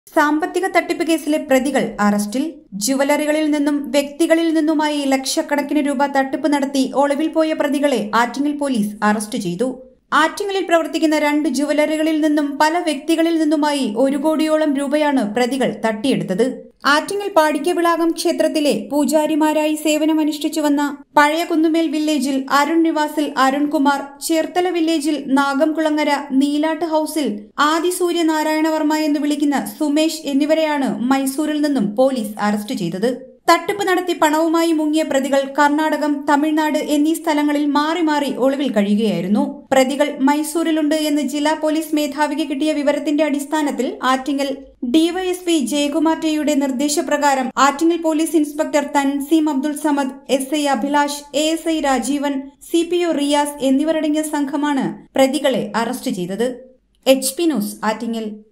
സാമ്പത്തിക തട്ടിപ്പ് കേസിലെ പ്രതികൾ അറസ്റ്റിൽ ജുവലറികളിൽ നിന്നും വ്യക്തികളിൽ നിന്നുമായി ലക്ഷക്കണക്കിന് രൂപ തട്ടിപ്പ് നടത്തി ഒളിവിൽ പോയ പ്രതികളെ ആറ്റിങ്ങൽ പോലീസ് അറസ്റ്റ് ചെയ്തു ആറ്റിങ്ങലിൽ പ്രവർത്തിക്കുന്ന രണ്ട് ജുവലറികളിൽ നിന്നും പല വ്യക്തികളിൽ നിന്നുമായി ഒരു കോടിയോളം രൂപയാണ് പ്രതികൾ തട്ടിയെടുത്തത് ആറ്റിങ്ങൽ പാടിക്കവിളാകം ക്ഷേത്രത്തിലെ പൂജാരിമാരായി സേവനമനുഷ്ഠിച്ചു വന്ന പഴയ കുന്നുമേൽ വില്ലേജിൽ അരുൺ നിവാസിൽ അരുൺകുമാർ ചേർത്തല വില്ലേജിൽ നാഗംകുളങ്ങര നീലാട്ട് ഹൌസിൽ ആദിസൂര്യ നാരായണവർമ്മ എന്ന് വിളിക്കുന്ന സുമേഷ് എന്നിവരെയാണ് മൈസൂരിൽ നിന്നും പോലീസ് അറസ്റ്റ് ചെയ്തത് തട്ടിപ്പ് നടത്തി പണവുമായി മുങ്ങിയ പ്രതികൾ കർണാടകം തമിഴ്നാട് എന്നീ സ്ഥലങ്ങളിൽ മാറി മാറി ഒളിവിൽ കഴിയുകയായിരുന്നു പ്രതികൾ മൈസൂരിലുണ്ട് എന്ന് ജില്ലാ പോലീസ് മേധാവിക്ക് കിട്ടിയ വിവരത്തിന്റെ അടിസ്ഥാനത്തിൽ ആറ്റിങ്ങൽ ഡിവൈഎസ്പി ജയകുമാർ ടെയുടെ നിർദ്ദേശപ്രകാരം Attingal police inspector Thanseem Abdul Samad S I Abhilash A S I Rajeevan C P O Riyas എന്നിവരടങ്ങിയ സംഘമാണ് പ്രതികളെ അറസ്റ്റ് ചെയ്തത് എച്ച് പി ന്യൂസ് ആറ്റിങ്ങൽ